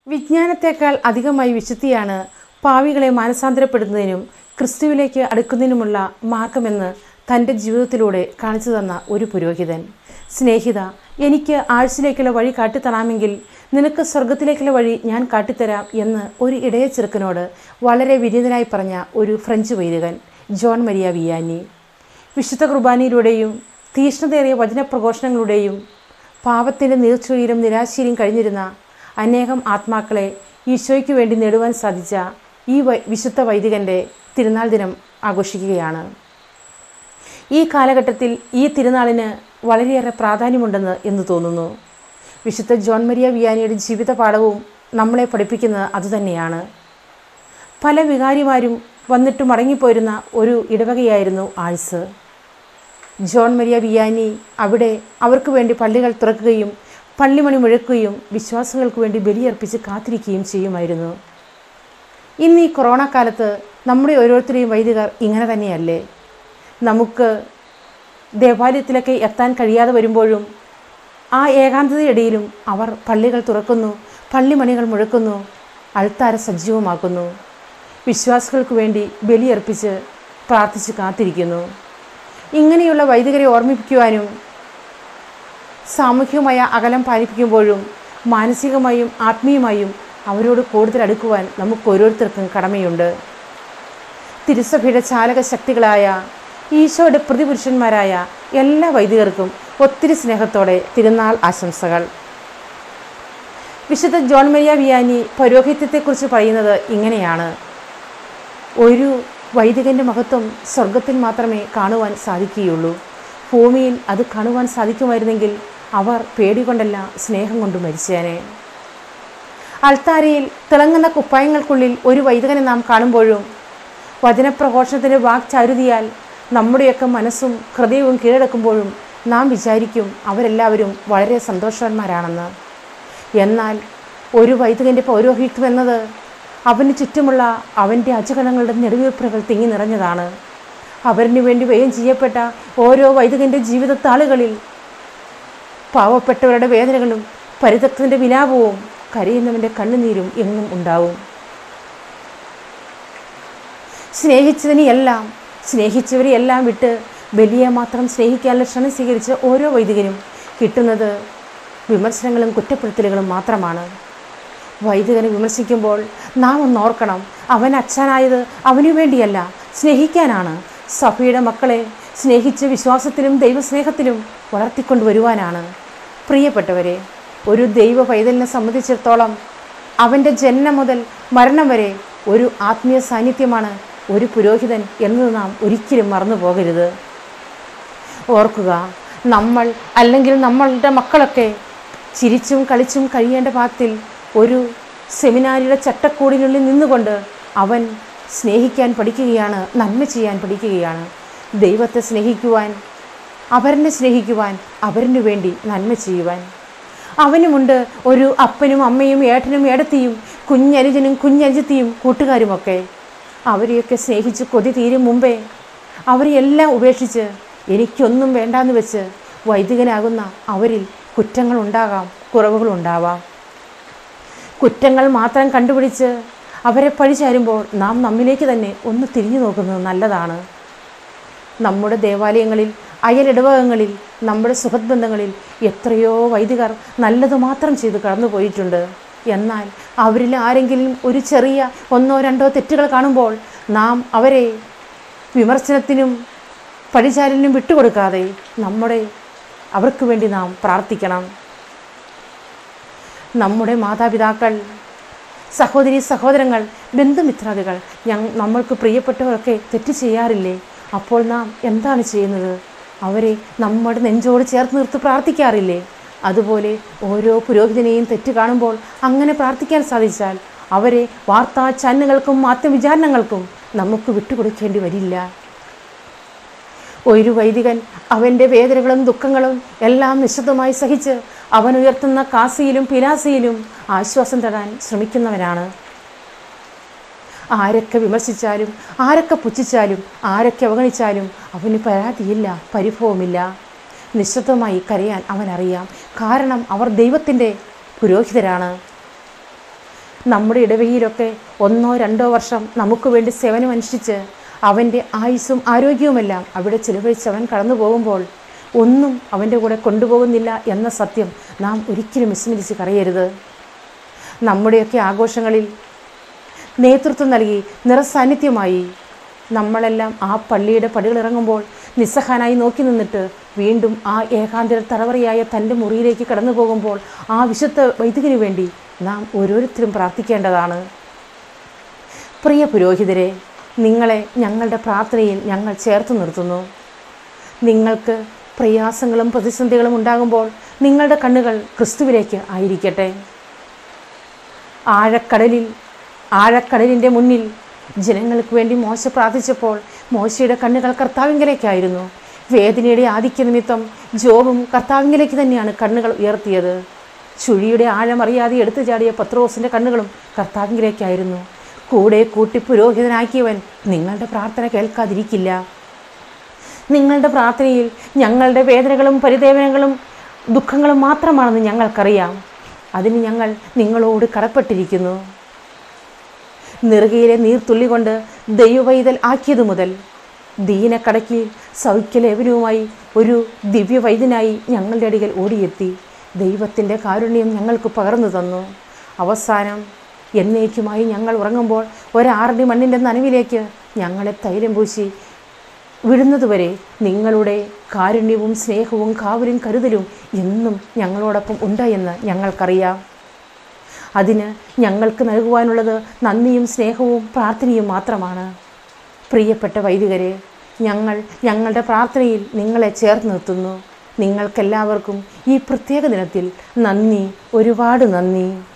വിജ്ഞാനത്തെക്കാൾ അധികമായി വിശുദ്ധിയാണ് പാവികളെ മാനസാന്തരപ്പെടുന്നതിനും ക്രിസ്തുവിലേക്ക് അടുക്കുന്നതിനുമുള്ള മാർഗമെന്ന് തൻ്റെ ജീവിതത്തിലൂടെ കാണിച്ചു തന്ന ഒരു പുരോഹിതൻ സ്നേഹിത എനിക്ക് ആഴ്ചയിലേക്കുള്ള വഴി കാട്ടിത്തരാമെങ്കിൽ നിനക്ക് സ്വർഗത്തിലേക്കുള്ള വഴി ഞാൻ കാട്ടിത്തരാം എന്ന് ഒരു ഇടയ ചെറുക്കനോട് വളരെ വിനീതനായി പറഞ്ഞ ഒരു ഫ്രഞ്ച് വൈദികൻ ജോൺ മരിയ വിയാനി വിശുദ്ധ കുർബാനയിലൂടെയും തീഷ്ണതയേറിയ വചനപ്രഘോഷണങ്ങളുടെയും പാപത്തിൻ്റെ നീർച്ചുഴിയിലും നിരാശയിലും കഴിഞ്ഞിരുന്ന അനേകം ആത്മാക്കളെ ഈശോയ്ക്ക് വേണ്ടി നേടുവാൻ സാധിച്ച ഈ വൈ വിശുദ്ധ വൈദികൻ്റെ തിരുനാൾ ദിനം ആഘോഷിക്കുകയാണ് ഈ കാലഘട്ടത്തിൽ ഈ തിരുനാളിന് വളരെയേറെ പ്രാധാന്യമുണ്ടെന്ന് എന്ന് തോന്നുന്നു വിശുദ്ധ ജോൺ മരിയ വിയാനിയുടെ ജീവിത പാഠവും നമ്മളെ പഠിപ്പിക്കുന്നത് അതുതന്നെയാണ് പല വികാരിമാരും വന്നിട്ട് മടങ്ങിപ്പോരുന്ന ഒരു ഇടവകയായിരുന്നു ആഴ്സ് ജോൺ മരിയ വിയാനി അവിടെ അവർക്ക് വേണ്ടി പള്ളികൾ തുറക്കുകയും പള്ളിമണി മുഴക്കുകയും വിശ്വാസികൾക്ക് വേണ്ടി ബലിയർപ്പിച്ച് കാത്തിരിക്കുകയും ചെയ്യുമായിരുന്നു ഇന്ന് ഈ കൊറോണ കാലത്ത് നമ്മുടെ ഓരോരുത്തരെയും വൈദികർ ഇങ്ങനെ തന്നെയല്ലേ നമുക്ക് ദേവാലയത്തിലൊക്കെ എത്താൻ കഴിയാതെ വരുമ്പോഴും ആ ഏകാന്തതയിടയിലും അവർ പള്ളികൾ തുറക്കുന്നു പള്ളിമണികൾ മുഴക്കുന്നു അൾത്താര സജീവമാക്കുന്നു വിശ്വാസികൾക്ക് വേണ്ടി ബലിയർപ്പിച്ച് പ്രാർത്ഥിച്ച് കാത്തിരിക്കുന്നു ഇങ്ങനെയുള്ള വൈദികരെ ഓർമ്മിപ്പിക്കുവാനും സാമൂഹികമായ അകലം പാലിപ്പിക്കുമ്പോഴും മാനസികമായും ആത്മീയമായും അവരോട് കൂടുതൽ അടുക്കുവാൻ നമുക്ക് ഓരോരുത്തർക്കും കടമയുണ്ട് തിരുസഭയുടെ ചാലക ശക്തികളായ ഈശോയുടെ പ്രതിപുരുഷന്മാരായ എല്ലാ വൈദികർക്കും ഒത്തിരി സ്നേഹത്തോടെ തിരുനാൾ ആശംസകൾ വിശുദ്ധ ജോൺ മരിയ വിയാനി പൗരോഹിത്യത്തെക്കുറിച്ച് പറയുന്നത് ഇങ്ങനെയാണ് ഒരു വൈദികൻ്റെ മഹത്വം സ്വർഗത്തിൽ മാത്രമേ കാണുവാൻ സാധിക്കുകയുള്ളൂ ഭൂമിയിൽ അത് കാണുവാൻ സാധിക്കുമായിരുന്നെങ്കിൽ അവർ പേടികൊണ്ടല്ല സ്നേഹം കൊണ്ട് മരിച്ചേനെ അൾത്താരയിൽ തിളങ്ങുന്ന കുപ്പായങ്ങൾക്കുള്ളിൽ ഒരു വൈദികനെ നാം കാണുമ്പോഴും വചനപ്രഘോഷണത്തിൻ്റെ വാക്ചാരുതിയാൽ നമ്മുടെയൊക്കെ മനസ്സും ഹൃദയവും കീഴടക്കുമ്പോഴും നാം വിചാരിക്കും അവരെല്ലാവരും വളരെ സന്തോഷവാന്മാരാണെന്ന് എന്നാൽ ഒരു വൈദികൻ്റെ പൗരോഹിത്യം എന്നത് അവന് ചുറ്റുമുള്ള അവൻ്റെ അജഗണങ്ങളുടെ നെടുവീർപ്പുകൾ തിങ്ങി നിറഞ്ഞതാണ് അവരിന് വേണ്ടി വ്യയം ചെയ്യപ്പെട്ട ഓരോ വൈദികൻ്റെ ജീവിതത്താളുകളിൽ പാവപ്പെട്ടവരുടെ വേദനകളും പരിതക്തൻ്റെ വിലാപവും കരയുന്നവൻ്റെ കണ്ണുനീരും എങ്ങും ഉണ്ടാവും സ്നേഹിച്ചതിനെയെല്ലാം സ്നേഹിച്ചവരെയെല്ലാം വിട്ട് ബലിയെ മാത്രം സ്നേഹിക്കാനുള്ള ക്ഷണം സ്വീകരിച്ച ഓരോ വൈദികനും കിട്ടുന്നത് വിമർശനങ്ങളും കുറ്റപ്പെടുത്തലുകളും മാത്രമാണ് വൈദികനെ വിമർശിക്കുമ്പോൾ നാം ഒന്ന് ഓർക്കണം അവൻ അച്ഛനായത് അവനു വേണ്ടിയല്ല സ്നേഹിക്കാനാണ് സഭയുടെ മക്കളെ സ്നേഹിച്ച് വിശ്വാസത്തിലും ദൈവസ്നേഹത്തിലും വളർത്തിക്കൊണ്ടുവരുവാനാണ് പ്രിയപ്പെട്ടവരെ ഒരു ദൈവ പൈതലിനെ സംബന്ധിച്ചിടത്തോളം അവൻ്റെ ജന്മം മുതൽ മരണം വരെ ഒരു ആത്മീയ സാന്നിധ്യമാണ് ഒരു പുരോഹിതൻ എന്നത് നാം ഒരിക്കലും മറന്നു പോകരുത് ഓർക്കുക നമ്മൾ അല്ലെങ്കിൽ നമ്മളുടെ മക്കളൊക്കെ ചിരിച്ചും കളിച്ചും കഴിയേണ്ട പാത്തിൽ ഒരു സെമിനാരിയുടെ ചട്ടക്കൂടിനുള്ളിൽ നിന്നുകൊണ്ട് അവൻ സ്നേഹിക്കാൻ പഠിക്കുകയാണ് നന്മ ചെയ്യാൻ പഠിക്കുകയാണ് ദൈവത്തെ സ്നേഹിക്കുവാൻ അവരനെ സ്നേഹിക്കുവാൻ അവരിനു വേണ്ടി നന്മ ചെയ്യുവാൻ അവനുമുണ്ട് ഒരു അപ്പനും അമ്മയും ഏട്ടനും ഏടത്തിയും കുഞ്ഞനുജനും കുഞ്ഞനുജത്തിയും കൂട്ടുകാരുമൊക്കെ അവരെയൊക്കെ സ്നേഹിച്ച് കൊതി തീരും മുമ്പേ അവരെയെല്ലാം ഉപേക്ഷിച്ച് എനിക്കൊന്നും വേണ്ടാന്ന് വെച്ച് വൈദികനാകുന്ന അവരിൽ കുറ്റങ്ങളുണ്ടാകാം കുറവുകളുണ്ടാവാം കുറ്റങ്ങൾ മാത്രം കണ്ടുപിടിച്ച് അവരെ പഴിചാരുമ്പോൾ നാം നമ്മിലേക്ക് തന്നെ ഒന്ന് തിരിഞ്ഞു നോക്കുന്നത് നല്ലതാണ് നമ്മുടെ ദേവാലയങ്ങളിൽ അയലിടവകങ്ങളിൽ നമ്മുടെ സുഹൃത്ബന്ധങ്ങളിൽ എത്രയോ വൈദികർ നല്ലത് മാത്രം ചെയ്ത് കടന്നു പോയിട്ടുണ്ട് എന്നാൽ അവരിൽ ആരെങ്കിലും ഒരു ചെറിയ ഒന്നോ രണ്ടോ തെറ്റുകൾ കാണുമ്പോൾ നാം അവരെ വിമർശനത്തിനും പഴിചാരലിനും വിട്ടുകൊടുക്കാതെ നമ്മുടെ അവർക്ക് വേണ്ടി നാം പ്രാർത്ഥിക്കണം നമ്മുടെ മാതാപിതാക്കൾ സഹോദരി സഹോദരങ്ങൾ ബന്ധുമിത്രാദികൾ ഞങ്ങൾ നമ്മൾക്ക് പ്രിയപ്പെട്ടവരൊക്കെ തെറ്റ് ചെയ്യാറില്ലേ അപ്പോൾ നാം എന്താണ് ചെയ്യുന്നത് അവരെ നമ്മുടെ നെഞ്ചോട് ചേർത്ത് നിർത്തി പ്രാർത്ഥിക്കാറില്ലേ അതുപോലെ ഓരോ പുരോഹിതനെയും തെറ്റ് കാണുമ്പോൾ അങ്ങനെ പ്രാർത്ഥിക്കാൻ സാധിച്ചാൽ അവരെ വാർത്താ ചാനലുകൾക്കും ആത്മവിചാരണങ്ങൾക്കും നമുക്ക് വിട്ടുകൊടുക്കേണ്ടി വരില്ല ഒരു വൈദികൻ അവൻ്റെ വേദനകളും ദുഃഖങ്ങളും എല്ലാം നിശബ്ദമായി സഹിച്ച് അവൻ ഉയർത്തുന്ന കാസിയിലും പിലാസിയിലും ആശ്വാസം തരാൻ ശ്രമിക്കുന്നവനാണ് ആരൊക്കെ വിമർശിച്ചാലും ആരൊക്കെ പുച്ഛിച്ചാലും ആരൊക്കെ അവഗണിച്ചാലും അവന് പരാതിയില്ല പരിഭവമില്ല നിശബ്ദമായി കരയാൻ അവനറിയാം കാരണം അവർ ദൈവത്തിൻ്റെ പുരോഹിതരാണ് നമ്മുടെ ഇടവഴിയിലൊക്കെ ഒന്നോ രണ്ടോ വർഷം നമുക്ക് വേണ്ടി സേവനമനുഷ്ഠിച്ച് അവൻ്റെ ആയുസ്സും ആരോഗ്യവുമെല്ലാം അവിടെ ചിലവഴിച്ച് അവൻ കടന്നു പോകുമ്പോൾ ഒന്നും അവൻ്റെ കൂടെ കൊണ്ടുപോകുന്നില്ല എന്ന സത്യം നാം ഒരിക്കലും വിസ്മരിച്ച് കറിയരുത് നമ്മുടെയൊക്കെ ആഘോഷങ്ങളിൽ നേതൃത്വം നൽകി നിറസാന്നിധ്യമായി നമ്മളെല്ലാം ആ പള്ളിയുടെ പടികളിറങ്ങുമ്പോൾ നിസ്സഹാനായി നോക്കി നിന്നിട്ട് വീണ്ടും ആ ഏകാന്തര തറവറിയായ തൻ്റെ മുറിയിലേക്ക് കടന്നു പോകുമ്പോൾ ആ വിശുദ്ധ വൈദികന് വേണ്ടി നാം ഓരോരുത്തരും പ്രാർത്ഥിക്കേണ്ടതാണ് പ്രിയ പുരോഹിതരെ നിങ്ങളെ ഞങ്ങളുടെ പ്രാർത്ഥനയിൽ ഞങ്ങൾ ചേർത്ത് നിർത്തുന്നു നിങ്ങൾക്ക് പ്രയാസങ്ങളും പ്രതിസന്ധികളും ഉണ്ടാകുമ്പോൾ നിങ്ങളുടെ കണ്ണുകൾ ക്രിസ്തുവിലേക്ക് ആയിരിക്കട്ടെ ആഴക്കടലിൽ ആഴക്കടലിൻ്റെ മുന്നിൽ ജനങ്ങൾക്ക് വേണ്ടി മോശ പ്രാർത്ഥിച്ചപ്പോൾ മോശയുടെ കണ്ണുകൾ കർത്താവിങ്കലേക്കായിരുന്നു വേദനയുടെ ആധിക്യ നിമിത്തം ജോബും കർത്താവിങ്കലേക്ക് തന്നെയാണ് കണ്ണുകൾ ഉയർത്തിയത് ചുഴിയുടെ ആഴമറിയാതെ എടുത്തു ചാടിയ പത്രോസിൻ്റെ കണ്ണുകളും കർത്താവിങ്കലേക്കായിരുന്നു കൂടെ കൂട്ടി പുരോഹിതനാക്കിയവൻ നിങ്ങളുടെ പ്രാർത്ഥന കേൾക്കാതിരിക്കില്ല നിങ്ങളുടെ പ്രാർത്ഥനയിൽ ഞങ്ങളുടെ വേദനകളും പരിദേവനകളും ദുഃഖങ്ങളും മാത്രമാണെന്ന് ഞങ്ങൾക്കറിയാം അതിന് ഞങ്ങൾ നിങ്ങളോട് കടപ്പെട്ടിരിക്കുന്നു നെറുകയിലെ നീർത്തുള്ളി കൊണ്ട് ദൈവവൈതൽ ആക്കിയതു മുതൽ ദീനക്കടക്കിൽ സൗഖ്യലേപനവുമായി ഒരു ദിവ്യവൈദ്യനായി ഞങ്ങളുടെ അടികൾ ഓടിയെത്തി ദൈവത്തിൻ്റെ കാരുണ്യം ഞങ്ങൾക്ക് പകർന്നു തന്നു അവസാനം എന്നേക്കുമായി ഞങ്ങൾ ഉറങ്ങുമ്പോൾ ഒരാറടി മണ്ണിൻ്റെ നനവിലേക്ക് ഞങ്ങളെ തൈലം പൂശി വിടുന്നതുവരെ നിങ്ങളുടെ കാരുണ്യവും സ്നേഹവും കാവലും കരുതലും എന്നും ഞങ്ങളോടൊപ്പം ഉണ്ടായെന്ന് ഞങ്ങൾക്കറിയാം അതിന് ഞങ്ങൾക്ക് നൽകുവാനുള്ളത് നന്ദിയും സ്നേഹവും പ്രാർത്ഥനയും മാത്രമാണ് പ്രിയപ്പെട്ട വൈദികരെ ഞങ്ങൾ ഞങ്ങളുടെ പ്രാർത്ഥനയിൽ നിങ്ങളെ ചേർത്ത് നിർത്തുന്നു നിങ്ങൾക്കെല്ലാവർക്കും ഈ പ്രത്യേക ദിനത്തിൽ നന്ദി ഒരുപാട് നന്ദി